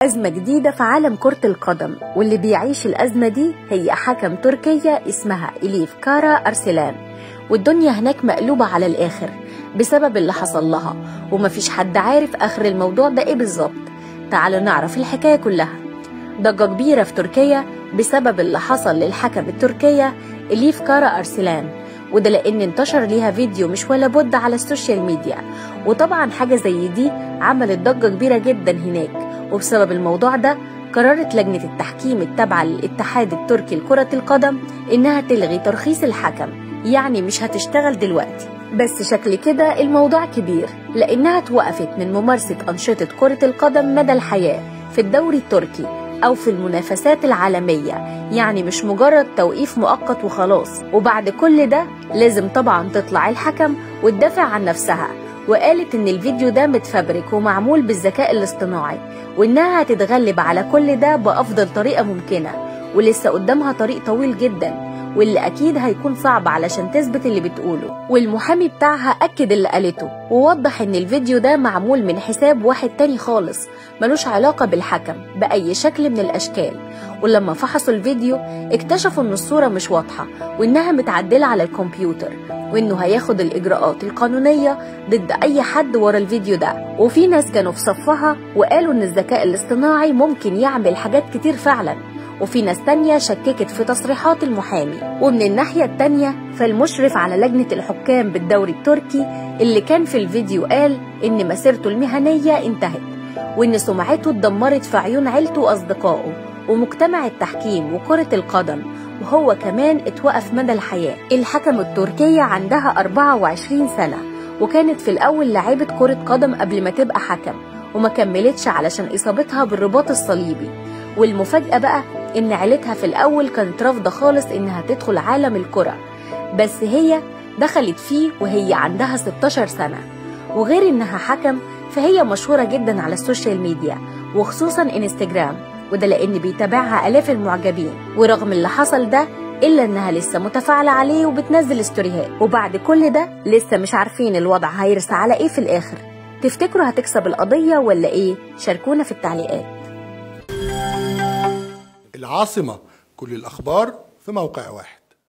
أزمة جديدة في عالم كرة القدم واللي بيعيش الأزمة دي هي حكم تركيا اسمها إليف كارا أرسلان والدنيا هناك مقلوبة على الآخر بسبب اللي حصل لها ومفيش حد عارف آخر الموضوع ده إيه بالظبط تعالوا نعرف الحكاية كلها ضجة كبيرة في تركيا بسبب اللي حصل للحكم التركية إليف كارا أرسلان وده لأن انتشر ليها فيديو مش ولا بد على السوشيال ميديا وطبعا حاجة زي دي عملت ضجة كبيرة جدا هناك وبسبب الموضوع ده قررت لجنة التحكيم التابعة للاتحاد التركي لكرة القدم إنها تلغي ترخيص الحكم يعني مش هتشتغل دلوقتي بس شكل كده الموضوع كبير لأنها توقفت من ممارسة أنشطة كرة القدم مدى الحياة في الدوري التركي أو في المنافسات العالمية يعني مش مجرد توقيف مؤقت وخلاص وبعد كل ده لازم طبعا تطلع الحكم وتدافع عن نفسها وقالت ان الفيديو ده متفبرك ومعمول بالذكاء الاصطناعي وانها هتتغلب على كل ده بافضل طريقه ممكنه ولسه قدامها طريق طويل جدا واللي اكيد هيكون صعب علشان تثبت اللي بتقوله والمحامي بتاعها اكد اللي قالته ووضح ان الفيديو ده معمول من حساب واحد تاني خالص ملوش علاقه بالحكم باي شكل من الاشكال ولما فحصوا الفيديو اكتشفوا ان الصوره مش واضحه وانها متعدله على الكمبيوتر وانه هياخد الاجراءات القانونيه ضد اي حد ورا الفيديو ده وفي ناس كانوا في صفها وقالوا ان الذكاء الاصطناعي ممكن يعمل حاجات كتير فعلا وفي ناس تانية شككت في تصريحات المحامي ومن الناحية التانية فالمشرف على لجنة الحكام بالدوري التركي اللي كان في الفيديو قال إن مسيرته المهنية انتهت وإن سمعته اتدمرت في عيون عيلته وأصدقائه ومجتمع التحكيم وكرة القدم وهو كمان اتوقف مدى الحياة الحكم التركية عندها 24 سنة وكانت في الأول لاعبة كرة قدم قبل ما تبقى حكم وما كملتش علشان إصابتها بالرباط الصليبي والمفاجأة بقى إن عيلتها في الأول كانت رافضة خالص إنها تدخل عالم الكرة بس هي دخلت فيه وهي عندها 16 سنة وغير إنها حكم فهي مشهورة جدا على السوشيال ميديا وخصوصا انستجرام وده لأن بيتابعها آلاف المعجبين ورغم اللي حصل ده إلا إنها لسه متفاعلة عليه وبتنزل ستوريهات وبعد كل ده لسه مش عارفين الوضع هيرسى على إيه في الآخر تفتكروا هتكسب القضية ولا إيه؟ شاركونا في التعليقات العاصمة كل الأخبار في موقع واحد